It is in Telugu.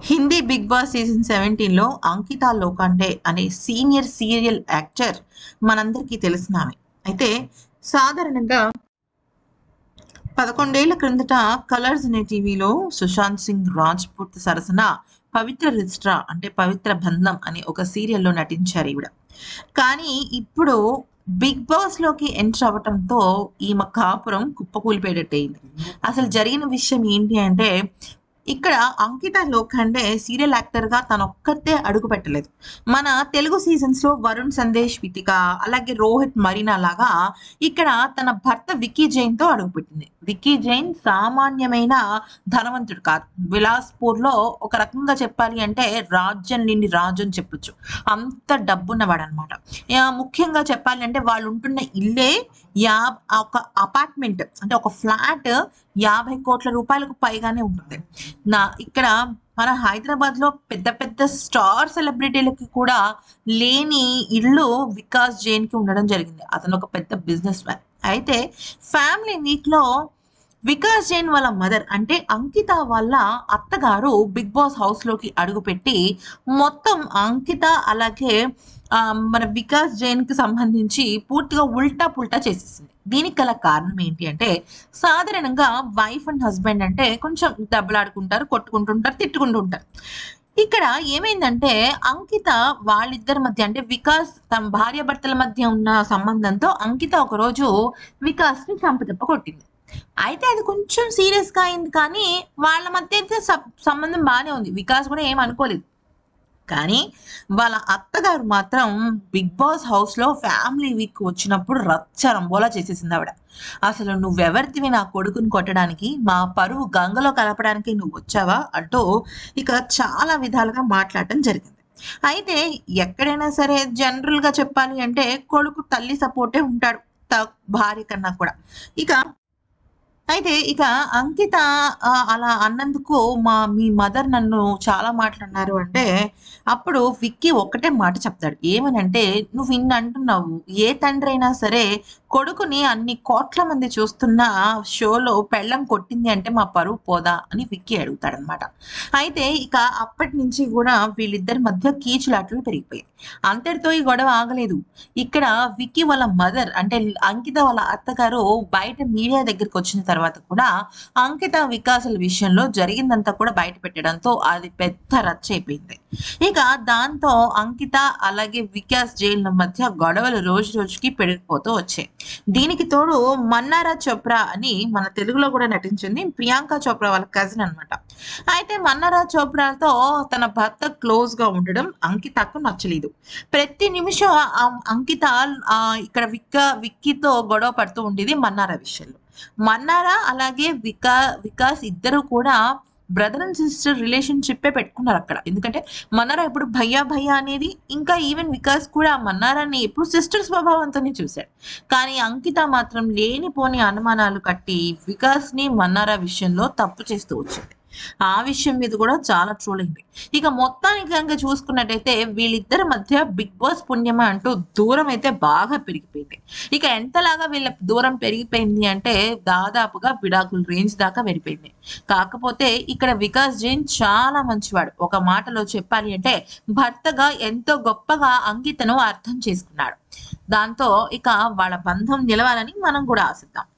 హిందీ బిగ్ బాస్ సీజన్ సెవెంటీన్లో అంకిత లోఖండే అనే సీనియర్ సీరియల్ యాక్టర్ మనందరికీ తెలిసిన ఆమె అయితే సాధారణంగా పదకొండేళ్ల క్రిందట కలర్స్ అనే టీవీలో సుశాంత్ సింగ్ రాజ్పుత్ సరసన పవిత్ర రిజిస్ట్రా అంటే పవిత్ర బంధం అనే ఒక సీరియల్లో నటించారు ఈవిడ కానీ ఇప్పుడు బిగ్ బాస్ లోకి ఎంటర్ అవ్వటంతో ఈమె కాపురం కుప్పకూలిపోయేటట్టయింది అసలు జరిగిన విషయం ఏంటి అంటే ఇక్కడ అంకిత లోఖండే సీరియల్ యాక్టర్ గా తన ఒక్కతే అడుగు పెట్టలేదు మన తెలుగు సీజన్స్ లో వరుణ్ సందేశ్ వితిక అలాగే రోహిత్ మరీనా లాగా ఇక్కడ తన భర్త విక్కీ జైన్ తో అడుగుపెట్టింది విక్కీ జైన్ సామాన్యమైన ధనవంతుడు కాదు బిలాస్పూర్ లో ఒక రకంగా చెప్పాలి అంటే రాజ్యం నిండి రాజు అని చెప్పొచ్చు అంత డబ్బున్నవాడు అనమాట ముఖ్యంగా చెప్పాలి అంటే వాళ్ళు ఉంటున్న ఇల్లే యా ఒక అపార్ట్మెంట్ అంటే ఒక ఫ్లాట్ యాభై కోట్ల రూపాయలకు పైగానే ఉంటుంది నా ఇక్కడ మన హైదరాబాద్ లో పెద్ద పెద్ద స్టార్ సెలబ్రిటీలకి కూడా లేని ఇల్లు వికాస్ జైన్ కి ఉండడం జరిగింది అతను ఒక పెద్ద బిజినెస్ మ్యాన్ అయితే ఫ్యామిలీ వీక్ లో వికాస్ జైన్ వాళ్ళ మదర్ అంటే అంకిత వాళ్ళ అత్తగారు బిగ్ బాస్ హౌస్ లోకి అడుగుపెట్టి మొత్తం అంకిత అలాగే ఆ, మన వికాస్ జైన్ కి సంబంధించి పూర్తిగా ఉల్టా పుల్టా చేసేసింది దీనికి గల కారణం ఏంటి అంటే సాధారణంగా వైఫ్ అండ్ హస్బెండ్ అంటే కొంచెం దెబ్బలాడుకుంటారు కొట్టుకుంటుంటారు తిట్టుకుంటుంటారు ఇక్కడ ఏమైందంటే అంకిత వాళ్ళిద్దరి మధ్య అంటే వికాస్ తమ భార్య భర్తల మధ్య ఉన్న సంబంధంతో అంకిత ఒకరోజు వికాస్ ని చంపదెబ్బ కొట్టింది అయితే అది కొంచెం సీరియస్ గా అయింది కానీ వాళ్ళ మధ్య అయితే సబ్- సంబంధం బాగానే ఉంది వికాస్ కూడా ఏం అనుకోలేదు కానీ వాళ్ళ అత్తగారు మాత్రం బిగ్ బాస్ హౌస్ లో ఫ్యామిలీ వీక్ వచ్చినప్పుడు రచ్చరంబోలా చేసేసింది ఆవిడ అసలు నువ్వెవరితివి నా కొడుకుని కొట్టడానికి మా పరువు గంగలో కలపడానికి నువ్వు వచ్చావా అంటూ ఇక చాలా విధాలుగా మాట్లాడటం జరిగింది అయితే ఎక్కడైనా సరే జనరల్ గా చెప్పాలి అంటే కొడుకు తల్లి సపోర్టే ఉంటాడు త- భార్య కన్నా కూడా ఇక అయితే ఇక అంకిత ఆ, అలా అన్నందుకు మా మీ మదర్ నన్ను చాలా మాట్లాడినారు అంటే అప్పుడు విక్కీ ఒక్కటే మాట చెప్తాడు ఏమనంటే నువ్వు ఇన్ని అంటున్నావు ఏ తండ్రి అయినా సరే కొడుకుని అన్ని కోట్ల మంది చూస్తున్న షోలో పెళ్ళం కొట్టింది అంటే మా పరువు పోదా అని విక్కీ అడుగుతాడనమాట అయితే ఇక అప్పటి నుంచి కూడా వీళ్ళిద్దరి మధ్య కీచులాటలు పెరిగిపోయాయి అంతటితో ఈ గొడవ ఆగలేదు ఇక్కడ విక్కీ వాళ్ళ మదర్ అంటే అంకిత వాళ్ళ అత్తగారు బయట మీడియా దగ్గరికి వచ్చిన తర్వాత కూడా అంకిత వికాసుల విషయంలో జరిగిందంతా కూడా బయట పెట్టడంతో అది పెద్ద రచ్చ అయిపోయింది ఇక దాంతో అంకిత అలాగే వికాస్ జైన్ల మధ్య గొడవలు రోజు రోజుకి పెరిగిపోతూ వచ్చాయి దీనికి తోడు మన్నారా చోప్రా అని మన తెలుగులో కూడా నటించింది ప్రియాంక చోప్రా వాళ్ళ కజిన్ అన్నమాట అయితే మన్నారా చోప్రాతో తన భర్త క్లోజ్ గా ఉండడం అంకితకు నచ్చలేదు ప్రతి నిమిషం ఆ- అంకిత ఆ, ఇక్కడ విక్క విక్కీతో గొడవ పడుతూ ఉండేది మన్నారా విషయంలో మన్నారా అలాగే వికా వికాస్ ఇద్దరు కూడా బ్రదర్ అండ్ సిస్టర్ రిలేషన్షిప్పే పెట్టుకున్నారు అక్కడ ఎందుకంటే మన్నారా ఇప్పుడు భయ్యా భయ్యా అనేది ఇంకా ఈవెన్ వికాస్ కూడా మన్నారాని ఎప్పుడు సిస్టర్ స్వభావంతోనే చూశాడు కానీ అంకిత మాత్రం లేనిపోని అనుమానాలు కట్టి వికాస్ ని మన్నారా విషయంలో తప్పు చేస్తూ వచ్చింది ఆ విషయం మీద కూడా చాలా ట్రోల్ అయింది ఇక మొత్తానికి కనుక చూసుకున్నట్టయితే వీళ్ళిద్దరి మధ్య బిగ్ బాస్ పుణ్యమా అంటూ దూరం అయితే బాగా పెరిగిపోయింది ఇక ఎంతలాగా వీళ్ళ దూరం పెరిగిపోయింది అంటే దాదాపుగా విడాకుల రేంజ్ దాకా వెళ్ళిపోయింది కాకపోతే ఇక్కడ వికాస్ జైన్ చాలా మంచివాడు ఒక మాటలో చెప్పాలి అంటే భర్తగా ఎంతో గొప్పగా అంకితను అర్థం చేసుకున్నాడు దాంతో ఇక వాళ్ళ బంధం నిలవాలని మనం కూడా ఆశిద్దాం